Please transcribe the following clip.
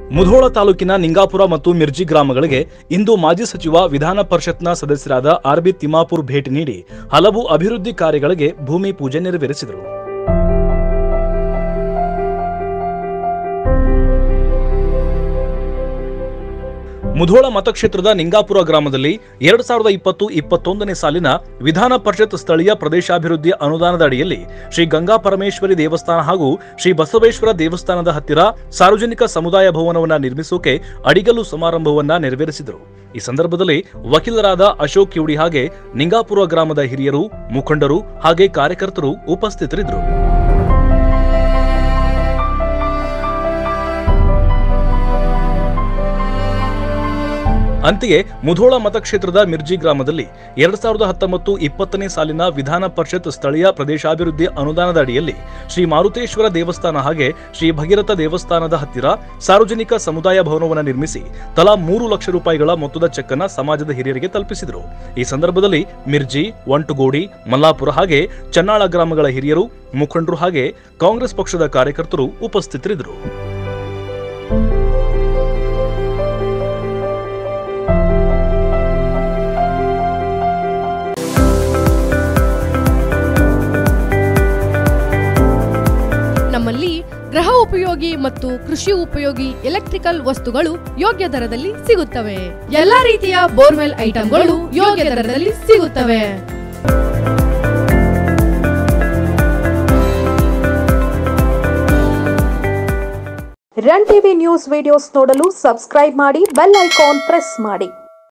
ಮುಧೋಳ ತಾಲೂಕಿನ ನಿಂಗಾಪುರ ಮತ್ತು ಮಿರ್ಜಿ ಗ್ರಾಮಗಳಿಗೆ ಇಂದು ಮಾಜಿ ಸಚಿವ ವಿಧಾನ ಪರಿಷತ್ನ ಸದಸ್ಯರಾದ ಆರ್ಬಿ ತಿಮ್ಮಾಪುರ್ ಭೇಟಿ ನೀಡಿ ಹಲವು ಅಭಿವೃದ್ಧಿ ಕಾರ್ಯಗಳಿಗೆ ಭೂಮಿ ಪೂಜೆ ನೆರವೇರಿಸಿದರು ಮುಧೋಳ ಮತಕ್ಷೇತ್ರದ ನಿಂಗಾಪುರ ಗ್ರಾಮದಲ್ಲಿ ಎರಡ್ ಸಾವಿರದ ಇಪ್ಪತ್ತು ಇಪ್ಪತ್ತೊಂದನೇ ಸಾಲಿನ ವಿಧಾನ ಪರಿಷತ್ ಸ್ಥಳೀಯ ಪ್ರದೇಶಾಭಿವೃದ್ಧಿ ಅನುದಾನದ ಅಡಿಯಲ್ಲಿ ಶ್ರೀ ಗಂಗಾ ಪರಮೇಶ್ವರಿ ದೇವಸ್ಥಾನ ಹಾಗೂ ಶ್ರೀ ಬಸವೇಶ್ವರ ದೇವಸ್ಥಾನದ ಹತ್ತಿರ ಸಾರ್ವಜನಿಕ ಸಮುದಾಯ ಭವನವನ್ನ ನಿರ್ಮಿಸೋಕೆ ಅಡಿಗಲ್ಲು ಸಮಾರಂಭವನ್ನ ನೆರವೇರಿಸಿದರು ಈ ಸಂದರ್ಭದಲ್ಲಿ ವಕೀಲರಾದ ಅಶೋಕ್ ಕಿವುಡಿ ಹಾಗೆ ನಿಂಗಾಪುರ ಗ್ರಾಮದ ಹಿರಿಯರು ಮುಖಂಡರು ಹಾಗೆ ಕಾರ್ಯಕರ್ತರು ಉಪಸ್ಥಿತರಿದ್ದರು ಅಂತೆಯೇ ಮುಧೋಳ ಮತಕ್ಷೇತ್ರದ ಮಿರ್ಜಿ ಗ್ರಾಮದಲ್ಲಿ ಎರಡ್ ಸಾವಿರದ ಹತ್ತೊಂಬತ್ತು ಇಪ್ಪತ್ತನೇ ಸಾಲಿನ ವಿಧಾನ ಪರಿಷತ್ ಸ್ಥಳೀಯ ಪ್ರದೇಶಾಭಿವೃದ್ಧಿ ಅನುದಾನದ ಅಡಿಯಲ್ಲಿ ಶ್ರೀ ಮಾರುತೇಶ್ವರ ದೇವಸ್ಥಾನ ಹಾಗೆ ಶ್ರೀ ಭಗೀರಥ ದೇವಸ್ಥಾನದ ಹತ್ತಿರ ಸಾರ್ವಜನಿಕ ಸಮುದಾಯ ಭವನವನ್ನು ನಿರ್ಮಿಸಿ ತಲಾ ಮೂರು ಲಕ್ಷ ರೂಪಾಯಿಗಳ ಮೊತ್ತದ ಚೆಕ್ ಅನ್ನ ಸಮಾಜದ ಹಿರಿಯರಿಗೆ ತಲುಪಿಸಿದರು ಈ ಸಂದರ್ಭದಲ್ಲಿ ಮಿರ್ಜಿ ಒಂಟುಗೋಡಿ ಮಲ್ಲಾಪುರ ಹಾಗೆ ಚನ್ನಾಳ ಗ್ರಾಮಗಳ ಹಿರಿಯರು ಮುಖಂಡರು ಹಾಗೆ ಕಾಂಗ್ರೆಸ್ ಪಕ್ಷದ ಕಾರ್ಯಕರ್ತರು ಉಪಸ್ಥಿತರಿದ್ದರು ನಮ್ಮಲ್ಲಿ ಗೃಹ ಉಪಯೋಗಿ ಮತ್ತು ಕೃಷಿ ಉಪಯೋಗಿ ಎಲೆಕ್ಟ್ರಿಕಲ್ ವಸ್ತುಗಳು ಯೋಗ್ಯ ದರದಲ್ಲಿ ಸಿಗುತ್ತವೆ ಎಲ್ಲಾ ರೀತಿಯ ಬೋರ್ವೆಲ್ ಐಟಂಗಳು ಯೋಗ್ಯ ದರದಲ್ಲಿ ಸಿಗುತ್ತವೆ ರನ್ ಟಿವಿ ನ್ಯೂಸ್ ವಿಡಿಯೋಸ್ ನೋಡಲು ಸಬ್ಸ್ಕ್ರೈಬ್ ಮಾಡಿ ಬೆಲ್ ಐಕಾನ್ ಪ್ರೆಸ್ ಮಾಡಿ